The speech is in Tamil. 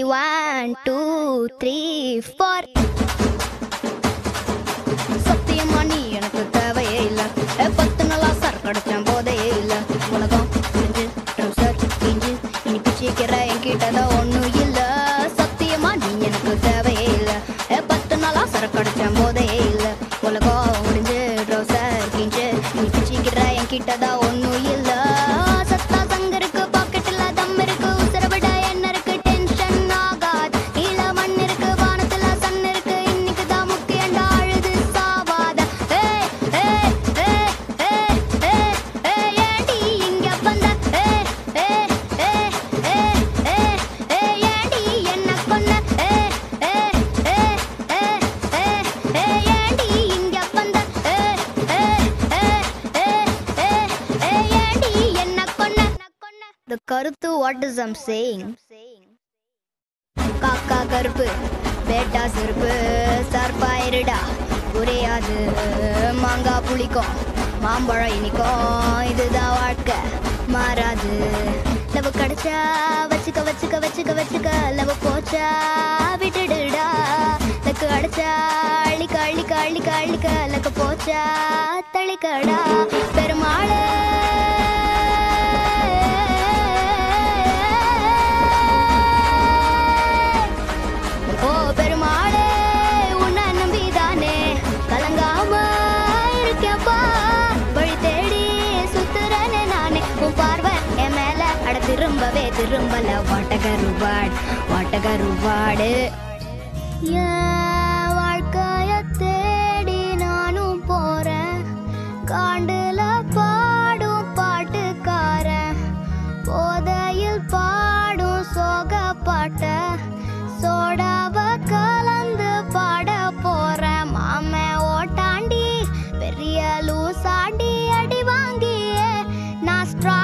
ஒன் டூ த்ரீ ஃபோர் சத்தியமா நீ எனக்கு தேவையே இல்ல ஏ, பத்து நாளா சார் கிடைச்சேன் போதையே இல்ல உலகம் புரிஞ்சு ட்ரௌசர் கிஞ்சு இனி பிச்சிக்கிற என்கிட்டதான் ஒண்ணும் இல்ல சத்தியமா நீ எனக்கு தேவையே இல்ல ஏ, பத்து நாளா சார் கிடைச்சேன் போதையே இல்ல உலகம் முடிஞ்சு ட்ரௌசர் கிஞ்சு இனி பிச்சிக்கிற என்கிட்டதான் ஒண்ணும் இல்ல சத்தா சங்க இருக்கு பாக்கெட்ல தம் இருக்கு உசுர விட என்ன இருக்கு டென்ஷன் ஆகாது கீழ மண் இருக்கு வானத்துல சன் இருக்கு இன்னைக்கு தான் முக்கியண்டா அழுது சாவாத ஏய் ஏய் ஏய் ஏய் ஏய் ஏய் ஏண்டி இங்க வந்த ஏய் ஏய் ஏய் ஏய் ஏய் ஏய் ஏண்டி என்ன கொன்ன ஏய் ஏய் ஏய் ஏய் ஏய் ஏய் ஏண்டி இங்க வந்த ஏய் ஏய் ஏய் ஏய் ஏய் ஏய் ஏண்டி என்ன கொன்ன The கருத்து வாட் இஸ் ஐம் சேயிங் காக்கா கருப்பு பேட்டா செருப்பு சர்பாயிருடா புரியாது மாங்காய் புளிக்கும் மாம்பழம் இனிக்கும் இதுதான் வாழ்க்கை மாறாது லவ் கிடைச்சா வச்சுக்க வச்சுக்க வச்சுக்க வச்சுக்க லவ் போச்சா விட்டுடுடா லக்கு அடிச்சா அள்ளிக்க அள்ளிக்க அள்ளிக்க அள்ளிக்க லக்கு போச்சா தளிக்கடா பெருமாளே ஓ பெருமாளே உன்னை நம்பிதானே கலங்காம இருக்கேப்பா வழி தேடி சுத்துறேனே நானே உன் பார்வை என் மேல அட திரும்பவே திரும்பல வாட்டகருவாடு வாட்டகருவாடு என் வாழ்க்கைய தேடி நானும் போறேன் காண்டுல பாடும் பாட்டுக்காரன் போதையில் பாடும் சோக பாட்ட சோடாவ கலந்து பாட போறேன் மாமே ஓட்டாண்டி பெரிய லூசாண்டி அடி வாங்கியே நான் ஸ்ட்ரா